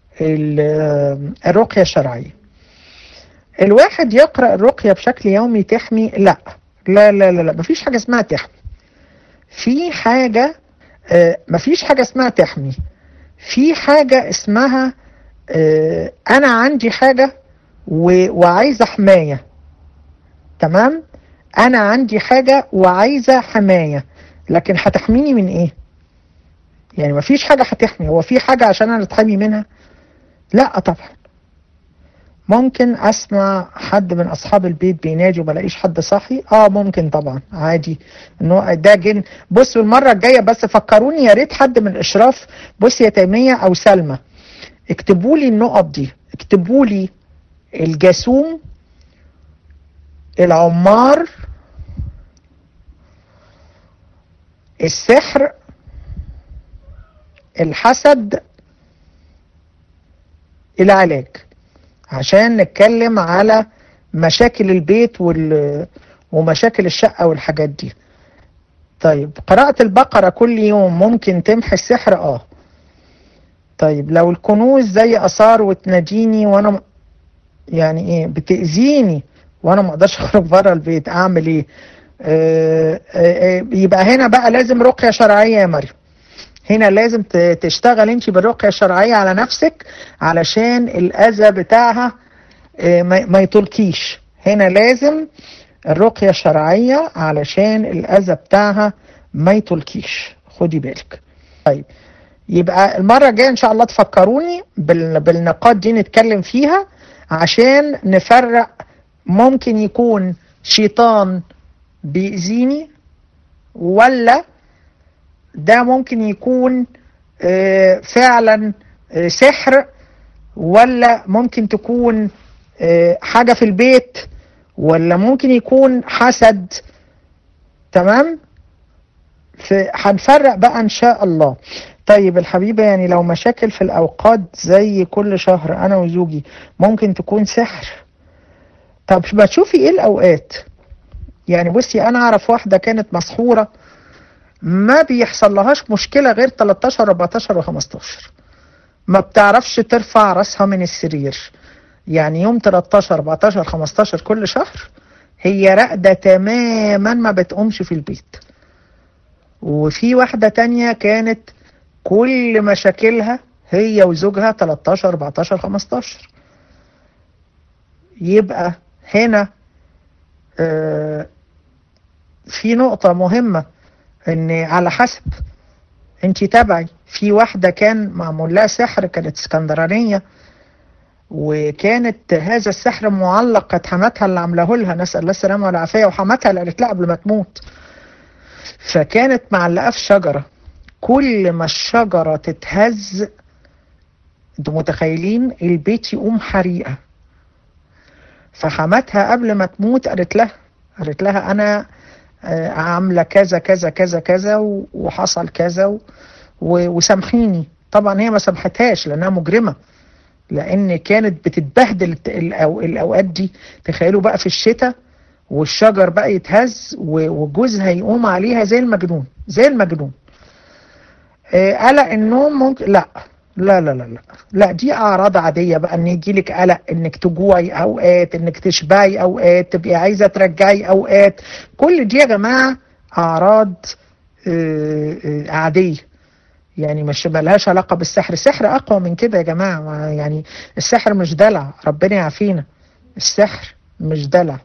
الرقية الشرعية الواحد يقرأ الرقية بشكل يومي تحمي لا لا لا لا لا مفيش حاجة اسمها تحمي في حاجة آه مفيش حاجة اسمها تحمي في حاجة اسمها آه انا عندي حاجة وعايزة حماية تمام انا عندي حاجة وعايزة حماية لكن هتحميني من ايه يعني مفيش حاجة هتحمي هو في حاجة عشان انا اتحمي منها لا طبعا ممكن اسمع حد من اصحاب البيت بينادي وما الاقيش حد صاحي اه ممكن طبعا عادي انه ده جن بصوا المره الجايه بس فكروني يا ريت حد من الاشراف بص يا تيميه او سلمى اكتبوا لي النقط دي اكتبوا لي الجاسوم العمار السحر الحسد العلاج عشان نتكلم على مشاكل البيت وال... ومشاكل الشقة والحاجات دي طيب قراءة البقرة كل يوم ممكن تمحي السحر اه طيب لو الكنوز زي اثار وتناديني وانا يعني ايه بتأذيني وانا ما اقدرش اخرج بره البيت اعمل ايه آه آه آه يبقى هنا بقى لازم رقية شرعية يا مريم هنا لازم تشتغل انت بالرقية الشرعية على نفسك علشان الاذى بتاعها ما يطلكيش هنا لازم الرقية الشرعية علشان الاذى بتاعها ما يطلكيش خدي بالك طيب يبقى المرة الجاية ان شاء الله تفكروني بالنقاط دي نتكلم فيها عشان نفرق ممكن يكون شيطان بيأذيني ولا ده ممكن يكون فعلا سحر ولا ممكن تكون حاجة في البيت ولا ممكن يكون حسد تمام هنفرق بقى ان شاء الله طيب الحبيبة يعني لو مشاكل في الأوقات زي كل شهر أنا وزوجي ممكن تكون سحر طب ما تشوفي إيه الأوقات يعني بصي أنا أعرف واحدة كانت مسحورة ما بيحصل لهاش مشكلة غير 13 14 و15 ما بتعرفش ترفع راسها من السرير يعني يوم 13 14 15 كل شهر هي راقدة تماما ما بتقومش في البيت وفي واحدة تانية كانت كل مشاكلها هي وزوجها 13 14 15 يبقى هنا آه في نقطة مهمة ان على حسب انت تابعي في واحدة كان معمول لها سحر كانت اسكندرانية وكانت هذا السحر معلق كانت حماتها اللي عاملاه لها نسأل الله السلامة والعافية وحماتها اللي قالت لها قبل ما تموت فكانت معلقاه في شجرة كل ما الشجرة تتهز انتوا متخيلين البيت يقوم حريقة فحماتها قبل ما تموت قالت لها قالت لها انا عامله كذا كذا كذا كذا وحصل كذا وسامحيني طبعا هي ما سامحتهاش لانها مجرمه لان كانت بتتبهدل الاوقات دي تخيلوا بقى في الشتاء والشجر بقى يتهز وجوزها يقوم عليها زي المجنون زي المجنون قلق النوم ممكن لا لا لا لا لا لا دي اعراض عاديه بقى ان يجيلك قلق انك تجوعي اوقات انك تشبعي اوقات تبقي عايزه ترجعي اوقات كل دي يا جماعه اعراض عاديه يعني مش ملهاش علاقه بالسحر السحر اقوى من كده يا جماعه يعني السحر مش دلع ربنا يعافينا السحر مش دلع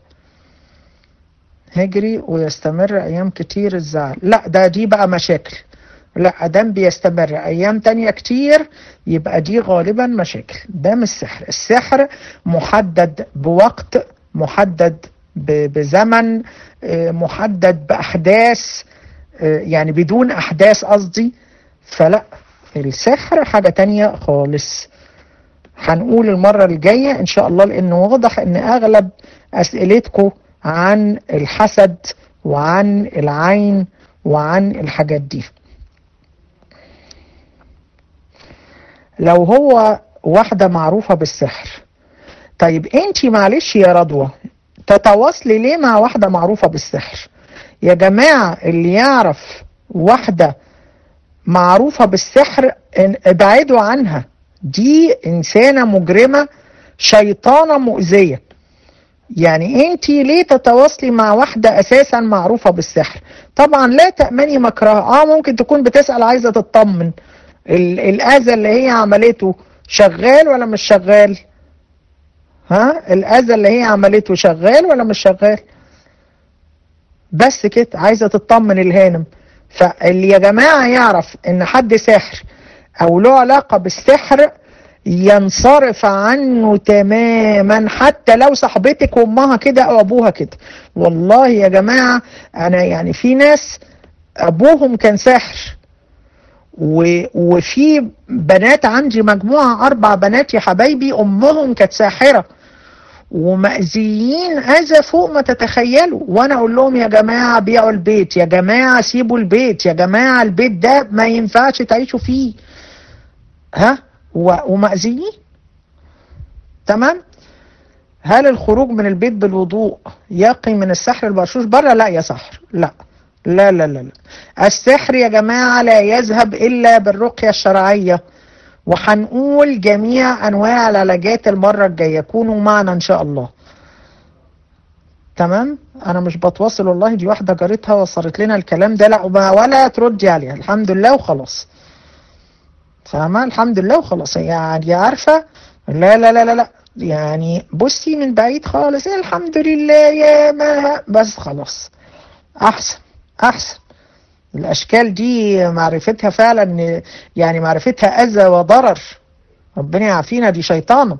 هجري ويستمر ايام كتير الزعل لا ده دي بقى مشاكل لا ادام بيستمر ايام تانية كتير يبقى دي غالبا مشاكل ده مش سحر السحر محدد بوقت محدد بزمن محدد باحداث يعني بدون احداث قصدي فلا السحر حاجة تانية خالص هنقول المرة الجاية ان شاء الله لانه واضح ان اغلب اسئلتكم عن الحسد وعن العين وعن الحاجات دي لو هو واحدة معروفة بالسحر طيب انت معلش يا رضوى تتواصلي ليه مع واحدة معروفة بالسحر يا جماعة اللي يعرف واحدة معروفة بالسحر ابعدوا عنها دي انسانة مجرمة شيطانة مؤذية يعني انت ليه تتواصلي مع واحدة اساسا معروفة بالسحر طبعا لا تأمني مكرها اه ممكن تكون بتسأل عايزة تطمن الاذى اللي هي عملته شغال ولا مش شغال ها الاذى اللي هي عملته شغال ولا مش شغال بس كده عايزه تطمن الهانم فاللي يا جماعه يعرف ان حد ساحر او له علاقه بالسحر ينصرف عنه تماما حتى لو صاحبتك وامها كده او ابوها كده والله يا جماعة انا يعني في ناس ابوهم كان ساحر و... وفي بنات عندي مجموعة اربع بنات يا حبايبي امهم كانت ساحرة ومأذيين اذى فوق ما تتخيلوا وانا اقول لهم يا جماعة بيعوا البيت يا جماعة سيبوا البيت يا جماعة البيت ده ما ينفعش تعيشوا فيه ها ومأذيين تمام هل الخروج من البيت بالوضوء يقي من السحر البرشوش بره لا يا سحر لا لا لا لا لا السحر يا جماعة لا يذهب إلا بالرقية الشرعية وهنقول جميع أنواع العلاجات المرة الجاية كونوا معنا إن شاء الله تمام أنا مش بتواصل والله دي واحدة جارتها وصلت لنا الكلام ده لا ولا تردي عليها الحمد لله وخلاص فاهمة الحمد لله وخلاص يعني عارفة لا لا لا لا لا يعني بصي من بعيد خالص الحمد لله يا ما بس خلاص احسن احسن الاشكال دي معرفتها فعلا يعني معرفتها اذى وضرر ربنا يعافينا دي شيطانه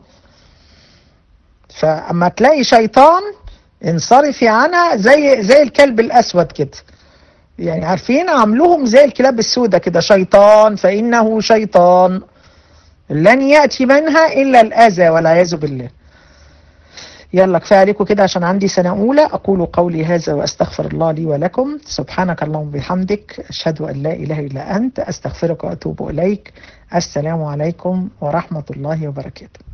فاما تلاقي شيطان انصرفي عنها زي زي الكلب الاسود كده يعني عارفين عملوهم زي الكلاب السوداء كده شيطان فإنه شيطان لن يأتي منها إلا الأذى والعياذ بالله يلا كفاية عليكم كده عشان عندي سنة أولى أقول قولي هذا وأستغفر الله لي ولكم سبحانك اللهم وبحمدك أشهد أن لا إله إلا أنت أستغفرك وأتوب إليك السلام عليكم ورحمة الله وبركاته